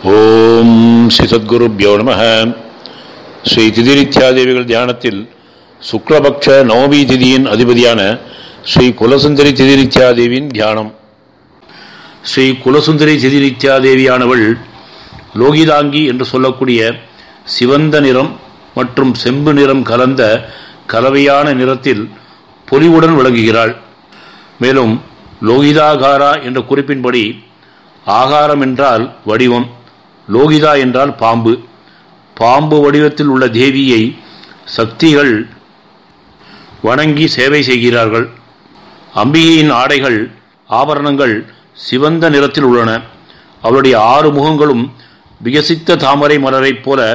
ஓம் ஸ்ரீ சத்குருப்யோ நம ஸ்ரீ திதிரித்யாதேவிகள் தியானத்தில் சுக்லபக்ஷ நவமி திதியின் அதிபதியான ஸ்ரீ குலசுந்தரி திதிரித்யாதேவியின் தியானம் ஸ்ரீ குலசுந்தரி திதிரித்யாதேவியானவள் லோகிதாங்கி என்று சொல்லக்கூடிய சிவந்த நிறம் மற்றும் செம்பு நிறம் கலந்த கலவையான நிறத்தில் பொலிவுடன் விளங்குகிறாள் மேலும் லோகிதாகாரா என்ற குறிப்பின்படி ஆகாரம் என்றால் வடிவம் லோகிதா என்றால் பாம்பு பாம்பு வடிவத்தில் உள்ள தேவியை சக்திகள் வணங்கி சேவை செய்கிறார்கள் அம்பிகையின் ஆடைகள் ஆபரணங்கள் சிவந்த நிறத்தில் உள்ளன அவளுடைய ஆறு முகங்களும் விகசித்த தாமரை மலரைப் போல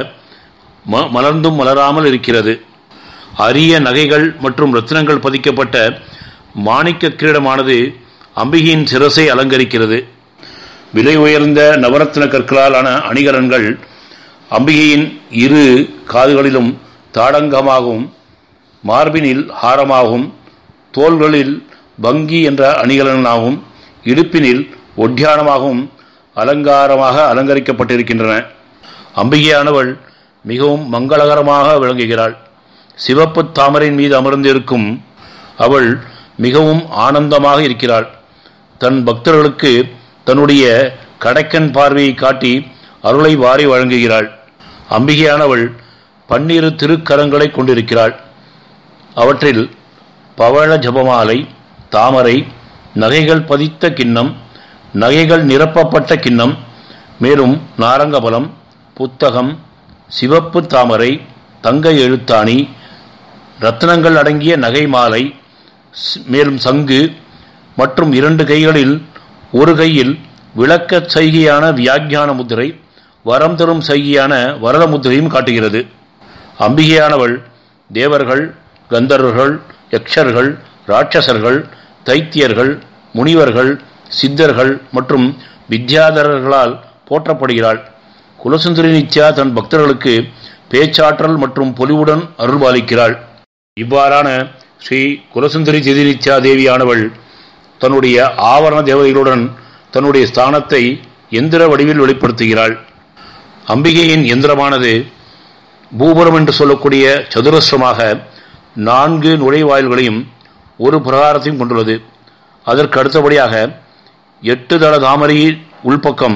ம மலர்ந்தும் மலராமல் இருக்கிறது அரிய நகைகள் மற்றும் ரத்தினங்கள் பதிக்கப்பட்ட மாணிக்க கிரீடமானது அம்பிகையின் சிரசை அலங்கரிக்கிறது விலை உயர்ந்த நவரத்ன கற்களாலான அணிகலன்கள் அம்பிகையின் இரு காதுகளிலும் தாடங்கமாகவும் மார்பினில் ஹாரமாகவும் தோள்களில் பங்கி என்ற அணிகலனாகவும் இடுப்பினில் ஒட்டியானமாகவும் அலங்காரமாக அலங்கரிக்கப்பட்டிருக்கின்றன அம்பிகையானவள் மிகவும் மங்களகரமாக விளங்குகிறாள் சிவப்பு தாமரையின் மீது அமர்ந்திருக்கும் அவள் மிகவும் ஆனந்தமாக இருக்கிறாள் தன் பக்தர்களுக்கு தன்னுடைய கடைக்கன் பார்வையை காட்டி அருளை வாரி வழங்குகிறாள் அம்பிகையானவள் பன்னிரு திருக்கரங்களை கொண்டிருக்கிறாள் அவற்றில் பவழ ஜபமாலை தாமரை நகைகள் பதித்த கிண்ணம் நகைகள் நிரப்பப்பட்ட கிண்ணம் மேலும் நாரங்கபலம் புத்தகம் சிவப்பு தாமரை தங்க எழுத்தாணி ரத்னங்கள் அடங்கிய நகை மாலை மேலும் சங்கு மற்றும் இரண்டு கைகளில் ஒரு கையில் விளக்க சைகையான வியாக்கியான முத்திரை வரம் தரும் சைகையான வரத முத்திரையும் காட்டுகிறது அம்பிகையானவள் தேவர்கள் கந்தர்வர்கள் யக்ஷர்கள் ராட்சசர்கள் தைத்தியர்கள் முனிவர்கள் சித்தர்கள் மற்றும் வித்யாதரர்களால் போற்றப்படுகிறாள் குலசுந்தரி நித்யா தன் பக்தர்களுக்கு பேச்சாற்றல் மற்றும் பொலிவுடன் அருள்பாலிக்கிறாள் இவ்வாறான ஸ்ரீ குலசுந்தரி திதிநித்யா தேவியானவள் தன்னுடைய ஆவரண தேவதைகளுடன் தன்னுடைய ஸ்தானத்தை எந்திர வடிவில் வெளிப்படுத்துகிறாள் அம்பிகையின் எந்திரமானது பூபுரம் என்று சொல்லக்கூடிய சதுரஸ்ரமாக நான்கு நுழைவாயில்களையும் ஒரு பிரகாரத்தையும் கொண்டுள்ளது அதற்கு அடுத்தபடியாக எட்டு தள தாமரையின் உள்பக்கம்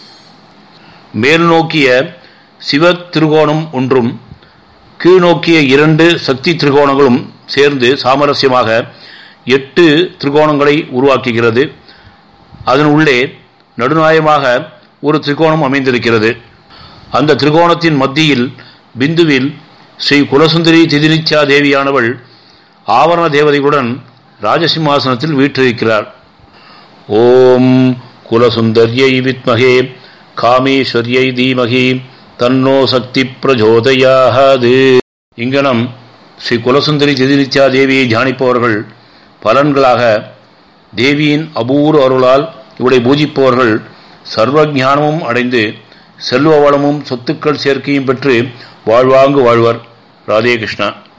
மேல் நோக்கிய சிவ திருகோணம் ஒன்றும் கீழ்நோக்கிய இரண்டு சக்தி திரிகோணங்களும் சேர்ந்து சாமரஸ்யமாக எட்டு திரிகோணங்களை உருவாக்குகிறது அதன் உள்ளே நடுநாயமாக ஒரு திரிகோணம் அமைந்திருக்கிறது அந்த திரிகோணத்தின் மத்தியில் பிந்துவில் ஸ்ரீ குலசுந்தரி திதினிச்சா தேவியானவள் ஆவரண தேவதைகளுடன் ராஜசிம்மாசனத்தில் வீற்றிருக்கிறார் ஓம் குலசுந்தர்யை வித்மகே காமேஸ்வர்யை தீமகி தன்னோ சக்தி பிரஜோதயாது இங்கனம் ஸ்ரீ குலசுந்தரி திதினிச்சா தேவியை தியானிப்பவர்கள் பலன்களாக தேவியின் அபூர்வ அருளால் இவளை பூஜிப்பவர்கள் சர்வ ஞானமும் அடைந்து செல்வ வளமும் சொத்துக்கள் சேர்க்கையும் பெற்று வாழ்வாங்கு வாழ்வர் ராதே கிருஷ்ணா